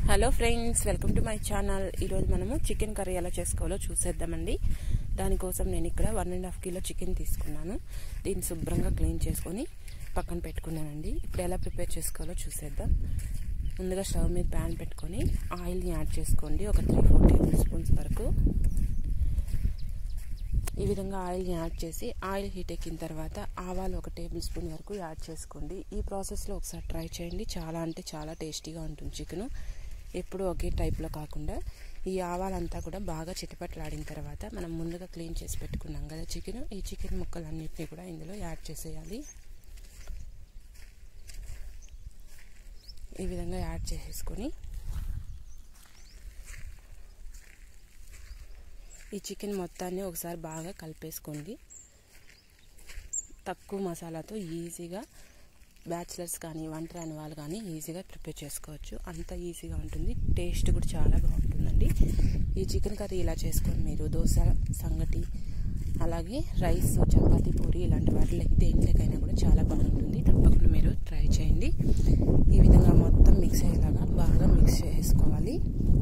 hello friends welcome to my channel ఈరోజు మనము chicken curry ఎలా చేసుకోవాలో చూసేద్దామండి దానికోసం నేను ఇక్కడ one and half kilo chicken తీసుకున్నాను దీన్ని శుభ్రంగా క్లీన్ చేసుకొని పక్కన పెట్టుకున్నానండి ఇప్పుడు ఎలా ప్రిపేర్ చేసుకోవాలో చూసేద్దాం ముందుగా స్టవ్ మీద ప్యాన్ పెట్టుకొని ఆయిల్ని యాడ్ చేసుకోండి ఒక త్రీ ఫోర్ టేబుల్ స్పూన్స్ వరకు ఈ విధంగా ఆయిల్ని యాడ్ చేసి ఆయిల్ హీట్ ఎక్కిన తర్వాత ఆవాలు ఒక టేబుల్ స్పూన్ వరకు యాడ్ చేసుకోండి ఈ ప్రాసెస్లో ఒకసారి ట్రై చేయండి చాలా అంటే చాలా టేస్టీగా ఉంటుంది చికెన్ ఎప్పుడు ఒకే టైప్లో కాకుండా ఈ ఆవాలంతా కూడా బాగా చిటపట్లాడిన తర్వాత మనం ముందుగా క్లీన్ చేసి పెట్టుకున్నాం కదా చికెన్ ఈ చికెన్ ముక్కలన్నింటినీ కూడా ఇందులో యాడ్ చేసేయాలి ఈ విధంగా యాడ్ చేసేసుకొని ఈ చికెన్ మొత్తాన్ని ఒకసారి బాగా కలిపేసుకోండి తక్కువ మసాలాతో ఈజీగా బ్యాచిలర్స్ కానీ వంట రాని వాళ్ళు కానీ ఈజీగా ప్రిపేర్ చేసుకోవచ్చు అంత ఈజీగా ఉంటుంది టేస్ట్ కూడా చాలా బాగుంటుందండి ఈ చికెన్ కర్రీ ఇలా చేసుకొని మీరు దోశ సంగటి అలాగే రైస్ చపాతీ పూరి ఇలాంటి వాటిలోకి దేంట్లోకైనా కూడా చాలా బాగుంటుంది తప్పకుండా మీరు ట్రై చేయండి ఈ విధంగా మొత్తం మిక్స్ అయ్యేలాగా బాగా మిక్స్ చేసుకోవాలి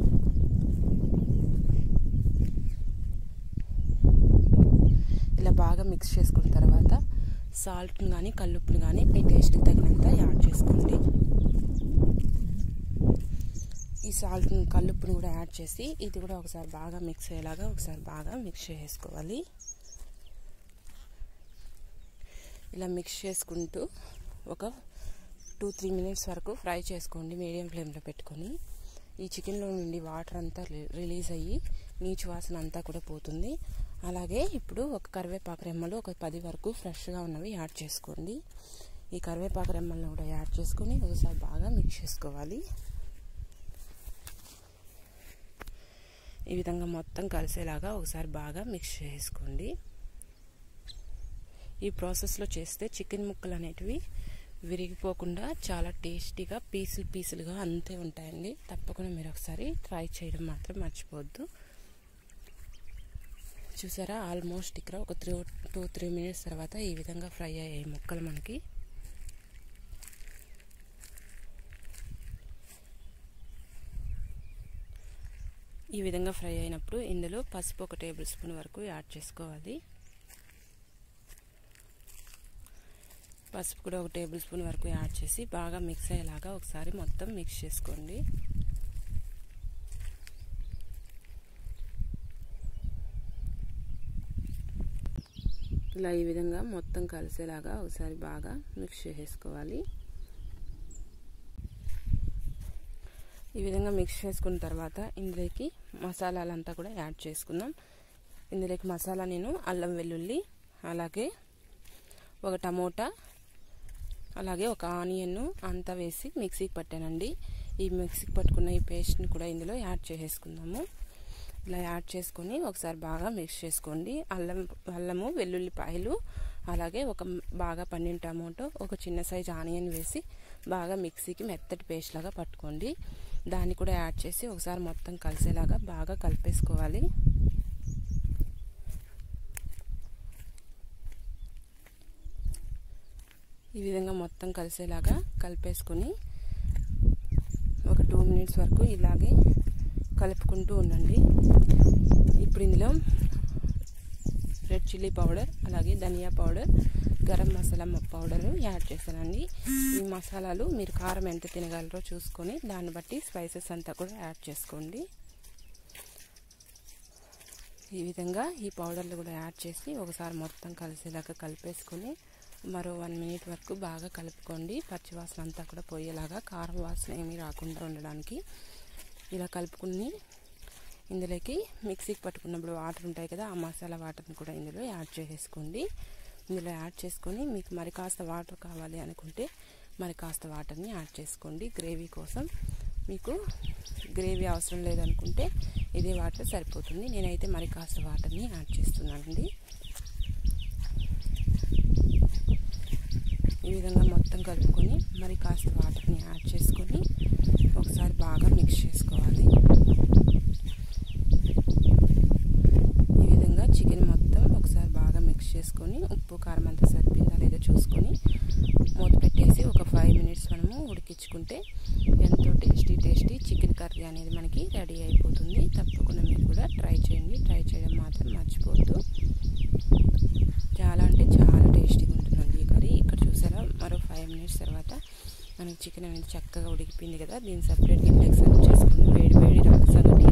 ఇలా బాగా మిక్స్ చేసుకున్న తర్వాత సాల్ట్ని కానీ కల్లుప్పుని కానీ మీ టేస్ట్కి తగినంత యాడ్ చేసుకోండి ఈ సాల్ట్ని కల్లుప్పుని కూడా యాడ్ చేసి ఇది కూడా ఒకసారి బాగా మిక్స్ అయ్యేలాగా ఒకసారి బాగా మిక్స్ చేసుకోవాలి ఇలా మిక్స్ చేసుకుంటూ ఒక టూ త్రీ మినిట్స్ వరకు ఫ్రై చేసుకోండి మీడియం ఫ్లేమ్లో పెట్టుకొని ఈ చికెన్లో నుండి వాటర్ అంతా రిలీజ్ అయ్యి నీచు వాసన అంతా కూడా పోతుంది అలాగే ఇప్పుడు ఒక కరివేపాకు రెమ్మలు ఒక పది వరకు ఫ్రెష్గా ఉన్నవి యాడ్ చేసుకోండి ఈ కరివేపాకు రెమ్మలను కూడా యాడ్ చేసుకొని ఒకసారి బాగా మిక్స్ చేసుకోవాలి ఈ విధంగా మొత్తం కలిసేలాగా ఒకసారి బాగా మిక్స్ చేసుకోండి ఈ ప్రాసెస్లో చేస్తే చికెన్ ముక్కలు అనేటివి విరిగిపోకుండా చాలా టేస్టీగా పీసులు పీసులుగా అంతే ఉంటాయండి తప్పకుండా మీరు ఒకసారి ట్రై చేయడం మాత్రం మర్చిపోవద్దు చూసారా ఆల్మోస్ట్ ఇక్కడ ఒక త్రీ టూ త్రీ మినిట్స్ తర్వాత ఈ విధంగా ఫ్రై అయ్యాయి ముక్కలు మనకి ఈ విధంగా ఫ్రై అయినప్పుడు ఇందులో పసుపు ఒక టేబుల్ స్పూన్ వరకు యాడ్ చేసుకోవాలి పసుపు కూడా ఒక టేబుల్ స్పూన్ వరకు యాడ్ చేసి బాగా మిక్స్ అయ్యేలాగా ఒకసారి మొత్తం మిక్స్ చేసుకోండి ఇలా ఈ విధంగా మొత్తం కలిసేలాగా ఒకసారి బాగా మిక్స్ చేసేసుకోవాలి ఈ విధంగా మిక్స్ చేసుకున్న తర్వాత ఇందులోకి మసాలాలంతా కూడా యాడ్ చేసుకుందాం ఇందులోకి మసాలా నేను అల్లం వెల్లుల్లి అలాగే ఒక టమోటా అలాగే ఒక ఆనియన్ అంతా వేసి మిక్సీకి పట్టానండి ఈ మిక్సీకి పట్టుకున్న ఈ పేస్ట్ని కూడా ఇందులో యాడ్ చేసేసుకుందాము ఇలా యాడ్ చేసుకొని ఒకసారి బాగా మిక్స్ చేసుకోండి అల్లం అల్లము వెల్లుల్లిపాయలు అలాగే ఒక బాగా పండిన టమోటో ఒక చిన్న సైజ్ ఆనియన్ వేసి బాగా మిక్సీకి మెత్తటి పేస్ట్ లాగా పట్టుకోండి దాన్ని కూడా యాడ్ చేసి ఒకసారి మొత్తం కలిసేలాగా బాగా కలిపేసుకోవాలి ఈ విధంగా మొత్తం కలిసేలాగా కలిపేసుకొని ఒక టూ మినిట్స్ వరకు ఇలాగే కలుపుకుంటూ ఉండండి ఇప్పుడు ఇందులో రెడ్ చిల్లీ పౌడర్ అలాగే ధనియా powder garam masala powder add చేశానండి ఈ మసాలాలు మీరు కారం ఎంత తినగలరో చూసుకొని దాన్ని బట్టి స్పైసెస్ అంతా కూడా యాడ్ చేసుకోండి ఈ విధంగా ఈ పౌడర్లు కూడా యాడ్ చేసి ఒకసారి మొత్తం కలిసేలాగా కలిపేసుకొని మరో వన్ మినిట్ వరకు బాగా కలుపుకోండి పచ్చివాసన అంతా కూడా పోయేలాగా కారం వాసన ఏమీ రాకుండా ఉండడానికి ఇలా కలుపుకుని ఇందులోకి మిక్సీకి పట్టుకున్నప్పుడు వాటర్ ఉంటాయి కదా ఆ మసాలా వాటర్ని కూడా ఇందులో యాడ్ చేసేసుకోండి ఇందులో యాడ్ చేసుకొని మీకు మరి కాస్త వాటర్ కావాలి అనుకుంటే మరి కాస్త వాటర్ని యాడ్ చేసుకోండి గ్రేవీ కోసం మీకు గ్రేవీ అవసరం లేదనుకుంటే ఇదే వాటర్ సరిపోతుంది నేనైతే మరి కాస్త వాటర్ని యాడ్ చేస్తున్నానండి ఈ విధంగా మొత్తం కలుపుకొని మరి కాస్త వాటర్ని యాడ్ చేసుకొని ఒకసారి బాగా మిక్స్ చేసుకోవాలి ఈ విధంగా చికెన్ మొత్తం ఒకసారి బాగా మిక్స్ చేసుకొని ఉప్పు కారం అంతా సరిపోయిందా లేదో చూసుకొని మూత పెట్టేసి ఒక ఫైవ్ మినిట్స్ మనము ఉడికించుకుంటే ఎంతో tasty tasty chicken curry curry అనేది మనకి రెడీ అయిపోతుంది తప్పకుండా మీరు కూడా ట్రై చేయండి ట్రై చేయడం మాత్రం మర్చిపోవద్దు చాలా అంటే చాలా టేస్టీగా ఉంటుందండి ఈ కర్రీ ఇక్కడ చూసారా మరో ఫైవ్ మినిట్స్ తర్వాత మనకి చికెన్ అనేది చక్కగా ఉడికిపోయింది కదా దీన్ని సపరేట్ గిన్నెకి సర్వ్ చేసుకుని వేడి వేడి రాగి సంగటి